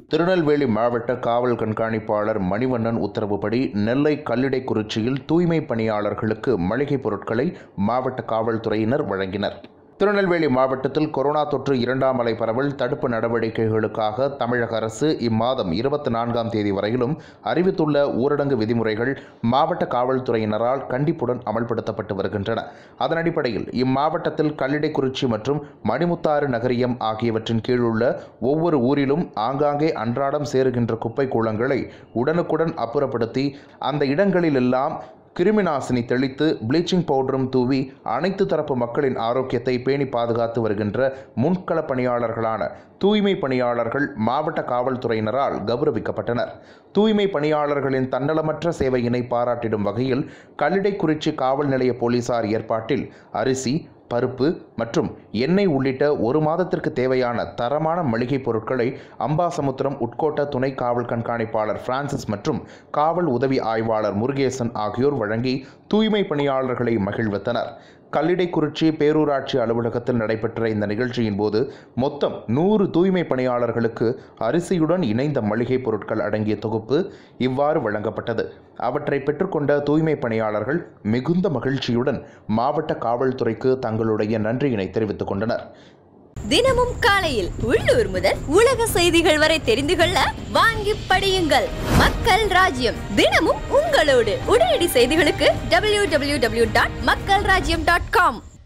திருநெல்வேலி மாவட்ட காவல் கண்காணிப்பாளர் மணிவண்ணன் உத்தரவுப்படி நெல்லை கல்லிடைக்குறிச்சியில் தூய்மை பணியாளர்களுக்கு மளிகைப் பொருட்களை மாவட்ட காவல்துறையினர் வழங்கினர் திருநெல்வேலி மாவட்டத்தில் கொரோனா தொற்று இரண்டாம் அலை பரவல் தடுப்பு நடவடிக்கைகளுக்காக தமிழக அரசு இம்மாதம் இருபத்தி நான்காம் தேதி வரையிலும் அறிவித்துள்ள ஊரடங்கு விதிமுறைகள் மாவட்ட காவல்துறையினரால் கண்டிப்புடன் அமல்படுத்தப்பட்டு வருகின்றன அதன் அடிப்படையில் இம்மாவட்டத்தில் கல்லிடைக்குறிச்சி மற்றும் மணிமுத்தாறு நகரியம் ஆகியவற்றின் கீழுள்ள ஒவ்வொரு ஊரிலும் ஆங்காங்கே அன்றாடம் சேருகின்ற குப்பை கூளங்களை உடனுக்குடன் அப்புறப்படுத்தி அந்த இடங்களிலெல்லாம் கிருமிநாசினி தெளித்து ப்ளீச்சிங் பவுடரும் தூவி அனைத்து தரப்பு மக்களின் ஆரோக்கியத்தை பேணி பாதுகாத்து வருகின்ற முன்கள பணியாளர்களான தூய்மை பணியாளர்கள் மாவட்ட காவல்துறையினரால் கௌரவிக்கப்பட்டனர் தூய்மை பணியாளர்களின் தன்னலமற்ற சேவையினை பாராட்டிடும் வகையில் கல்லிடைக்குறிச்சி காவல் நிலைய போலீசார் ஏற்பாட்டில் அரிசி பருப்பு மற்றும் எண்ணெய் உள்ளிட்ட ஒரு மாதத்திற்கு தேவையான தரமான மளிகைப் பொருட்களை அம்பாசமுத்திரம் உட்கோட்ட துணை காவல் கண்காணிப்பாளர் பிரான்சிஸ் மற்றும் காவல் உதவி ஆய்வாளர் முருகேசன் ஆகியோர் வழங்கி தூய்மை பணியாளர்களை மகிழ்வித்தனர் கல்லிடைக்குறிச்சி பேரூராட்சி அலுவலகத்தில் நடைபெற்ற இந்த நிகழ்ச்சியின் போது மொத்தம் நூறு தூய்மை பணியாளர்களுக்கு அரிசியுடன் இணைந்த மளிகைப் பொருட்கள் அடங்கிய தொகுப்பு இவ்வாறு வழங்கப்பட்டது அவற்றை பெற்றுக்கொண்ட தூய்மை பணியாளர்கள் மிகுந்த மகிழ்ச்சியுடன் மாவட்ட காவல்துறைக்கு தங்களுடைய நன்றியினை தெரிவித்துக் கொண்டனர் தினமும் காலையில் உள்ளூர் முதல் உலக செய்திகள் வரை தெரிந்து கொள்ள வாங்கி படியுங்கள் மக்கள் ராஜ்யம் தினமும் உங்களோடு உடனடி செய்திகளுக்கு டபிள்யூ டபிள்யூ டபிள்யூ டாட் மக்கள் ராஜ்யம் டாட் காம்